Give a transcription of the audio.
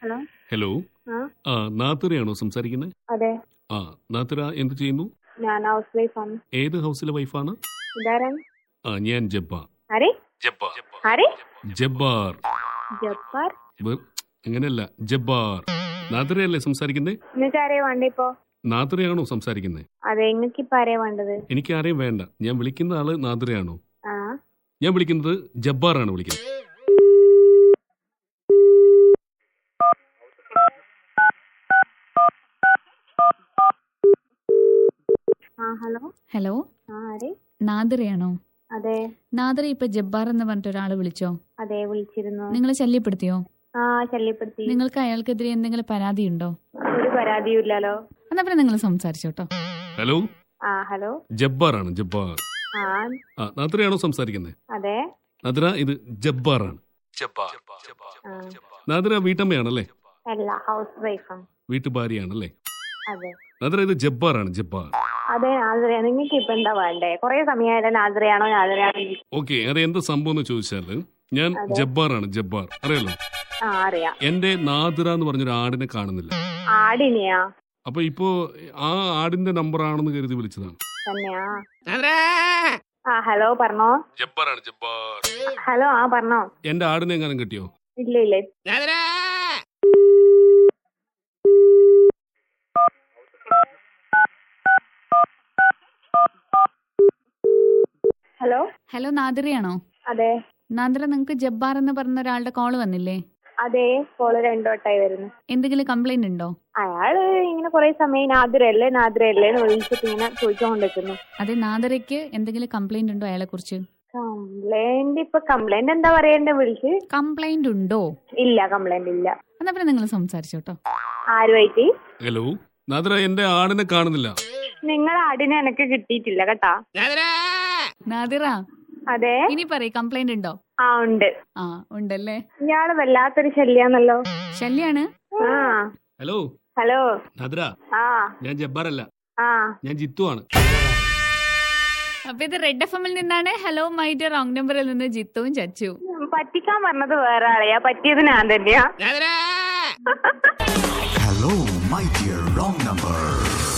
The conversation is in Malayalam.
ഹലോ ഹലോ ആ ആ നാത്തിറയാണോ സംസാരിക്കുന്നത് അതെ ആ നാത്തിറ എന്ത് ചെയ്യുന്നു ഞാൻ ഹൗസ് വൈഫാണ് ഏത് ഹൗസിലെ വൈഫാണ് ഇതാരാണ് ആ ഞാൻ ജബ്ബാർ ആരെ ജബ്ബാർ ആരെ ജബ്ബാർ ജബ്ബാർ വെർ- അങ്ങനെയല്ല ജബ്ബാർ നാത്തിറയല്ലേ സംസാരിക്കുന്നത് നിങ്ങൾക്ക് ആരെയാ വേണ്ട ഇപ്പോ നാത്തിറയാണോ സംസാരിക്കുന്നത് അതെ നിങ്ങൾക്ക് ഇപ്പൊ ആരെയാ വേണ്ടത് എനിക്ക് ആരെയും വേണ്ട ഞാൻ വിളിക്കുന്ന ആള് നാത്തിറയാണോ ആ ഞാൻ വിളിക്കുന്നത് ജബ്ബാറാണ് വിളിക്കുന്നത് ആ ഹലോ ഹലോ ആ ആരെ നാദിറയാണോ അതെ നാദിറ ഇപ്പൊ ജബ്ബാർ എന്ന് പറഞ്ഞിട്ട് ഒരാള് വിളിച്ചോ അതെ വിളിച്ചിരുന്നു നിങ്ങളെ ശല്യപ്പെടുത്തിയോ ആ ശല്യപ്പെടുത്തി നിങ്ങൾക്ക് അയാൾക്കെതിരെ എന്തെങ്കിലും പരാതിയുണ്ടോ ഒരു പരാതിയും ഇല്ലല്ലോ എന്നാ പിന്നെ നിങ്ങൾ സംസാരിച്ചോട്ടോ ഹലോ ആ ഹലോ ജബ്ബാറാണ് ജബ്ബാർ ആ ആ നാത്തിറയാണോ സംസാരിക്കുന്നത് അതെ നാദിറ ഇത് ജബ്ബാറാണ് ആ നാദിറ വീട്ടമ്മയാണല്ലേ അല്ല ഹൗസ് വൈഫാണ് വീട്ടുഭാര്യയാണല്ലേ അതെ നാദിറ ഇത് ജബ്ബാറാണ് ജബ്ബാർ അതെ നാദ്രയ നിങ്ങൾക്ക് ഇപ്പൊ എന്താ വേണ്ടേ കൊറേ സമയമായിട്ട് നാദ്രയാണോ നാദ്രയാണോ ഓക്കെ അത് എന്താ സംഭവം എന്ന് ചോദിച്ചാല് ഞാൻ അതെ. ജബ്ബാറാണ് ജബ്ബാർ അറിയാലോ ആ അറിയാം എന്റെ നാദിറ എന്ന് പറഞ്ഞൊരു ആടിനെ കാണുന്നില്ല ആടിനെയാ അപ്പൊ ഇപ്പോ ആ ആടിന്റെ നമ്പർ ആണെന്ന് കരുതി വിളിച്ചതാണ് തന്നെയാ ആ ഹലോ പറഞ്ഞോ ജബ്ബാറാണ് ജബ്ബാർ ഹലോ ആ പറഞ്ഞോ എന്റെ ആടിനെ എങ്ങാനും കിട്ടിയോ ഇല്ല ഇല്ല ഹലോ ഹലോ നാദിറയാണോ അതെ നാദിറ നിങ്ങൾക്ക് ജബ്ബാർ എന്ന് പറഞ്ഞ ഒരാളുടെ കോള് വന്നില്ലേ അതെ കോള് രണ്ടു വട്ടായി വരുന്നു എന്തെങ്കിലും കംപ്ലൈന്റ് ഉണ്ടോ അയാള് ഇങ്ങനെ കൊറേ സമയം നാദ്രയല്ലേ നാദ്രയല്ലേ എന്ന് വിളിച്ചിട്ട് ഇങ്ങനെ ചോദിച്ചുകൊണ്ടിരിക്കുന്നു അതെ നാദിറയ്ക്ക് എന്തെങ്കിലും കംപ്ലൈന്റ് ഉണ്ടോ അയാളെ കുറിച്ച് കംപ്ലൈന്റ് ഇപ്പൊ കംപ്ലൈന്റ് എന്താ പറയണ്ടേ വിളിച്ച് കംപ്ലൈന്റ് ഉണ്ടോ ഇല്ല കംപ്ലൈന്റ് ഇല്ല എന്നാ പിന്നെ നിങ്ങൾ സംസാരിച്ചോട്ടോ ആരുമായിട്ട് ഹലോ നാദിറ എന്റെ ആടിനെ കാണുന്നില്ല നിങ്ങൾ ആടിനെ എനക്ക് കിട്ടിയിട്ടില്ല കേട്ടാ നാദിറ അതെ ഇനി പറയ് കംപ്ലൈന്റ് ഉണ്ടോ ആ ഉണ്ട് ആ ഉണ്ടല്ലേ ഇയാള് വല്ലാത്തൊരു ശല്യാന്നല്ലോ ശല്യാണ് ആ ഹലോ ഹലോ നാദിറ ആ ഞാൻ ജബ്ബാറല്ല ആ ഞാൻ ജിത്തു ആണ് അപ്പൊ ഇത് റെഡ് എഫ് എമ്മിൽ നിന്നാണ് ഹലോ മൈറ്റ് റോങ് നമ്പറിൽ നിന്ന് ജിത്തുവും ചച്ചു പറ്റിക്കാൻ പറഞ്ഞത് വേറെ ആളെയാ പറ്റിയത് ഞാൻ തന്നെയാ Hello, my dear wrong number.